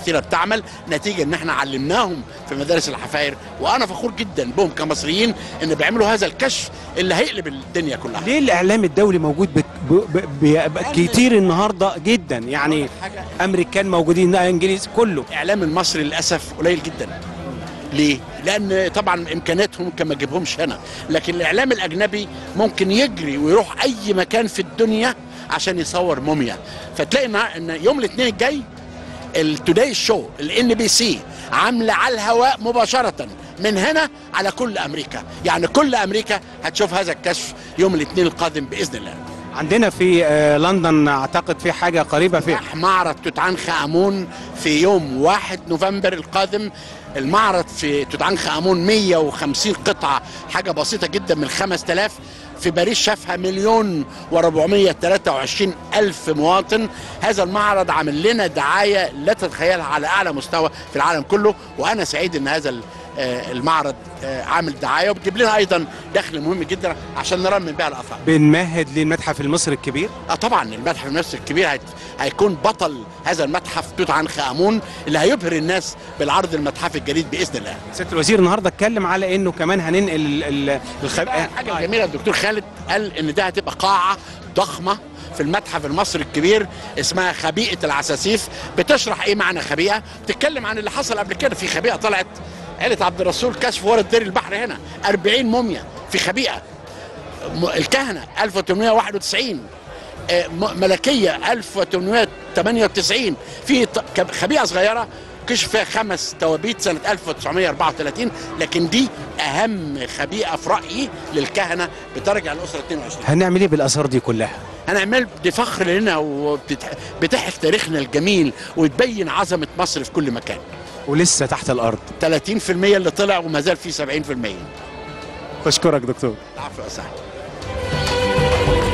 كثيره بتعمل نتيجه ان احنا علمناهم في مدارس الحفاير وانا فخور جدا بهم كمصريين ان بيعملوا هذا الكشف اللي هيقلب الدنيا كلها ليه الاعلام الدولي موجود بك ب... ب... ب... كتير النهارده جدا يعني حاجة. امريكان موجودين انجليز كله الاعلام المصري للاسف قليل جدا ليه؟ لان طبعا امكانياتهم ممكن ما تجيبهمش هنا لكن الاعلام الاجنبي ممكن يجري ويروح اي مكان في الدنيا عشان يصور موميا فتلاقي إن- ان يوم الاثنين الجاي التوداي شو الان بي سي عامله على الهواء مباشره من هنا على كل امريكا يعني كل امريكا هتشوف هذا الكشف يوم الاثنين القادم باذن الله عندنا في آه، لندن اعتقد في حاجه قريبه في راح معرض توت عنخ امون في يوم 1 نوفمبر القادم المعرض في توت عنخ امون 150 قطعه حاجه بسيطه جدا من 5000 في باريس شافها مليون و423 الف مواطن هذا المعرض عامل لنا دعايه لا تتخيلها على اعلى مستوى في العالم كله وانا سعيد ان هذا ال- آه، المعرض آه، عامل دعايه وبتجيب لنا ايضا دخل مهم جدا عشان نرمم بها الاثار بنمهد للمتحف المصري الكبير اه طبعا المتحف المصري الكبير هيت- هيكون بطل هذا المتحف توت عنخ امون اللي هيبهر الناس بالعرض المتحفي الجديد باذن الله. سياده الوزير النهارده اتكلم على انه كمان هننقل ال- ال- الخب... حاجه جميله الدكتور خالد قال ان ده هتبقى قاعه ضخمه في المتحف المصري الكبير اسمها خبيئه العساسيف بتشرح ايه معنى خبيئه بتتكلم عن اللي حصل قبل كده في خبيئه طلعت عيله عبد الرسول كشف ورد دير البحر هنا 40 موميا في خبيئه م- الكهنه 1891 آه، م- ملكيه 1898 في ط- كب- خبيئه صغيره كشف فيها خمس توابيت سنه 1934 لكن دي اهم خبيئه في رايي للكهنه بترجع للاسره 22 هنعمل ايه بالاثار دي كلها هنعمل دي فخر لنا وبتحكي تاريخنا الجميل وتبين عظمه مصر في كل مكان ولسه تحت الارض 30% اللي طلع وما زال في 70% بشكرك دكتور العفو يا سعد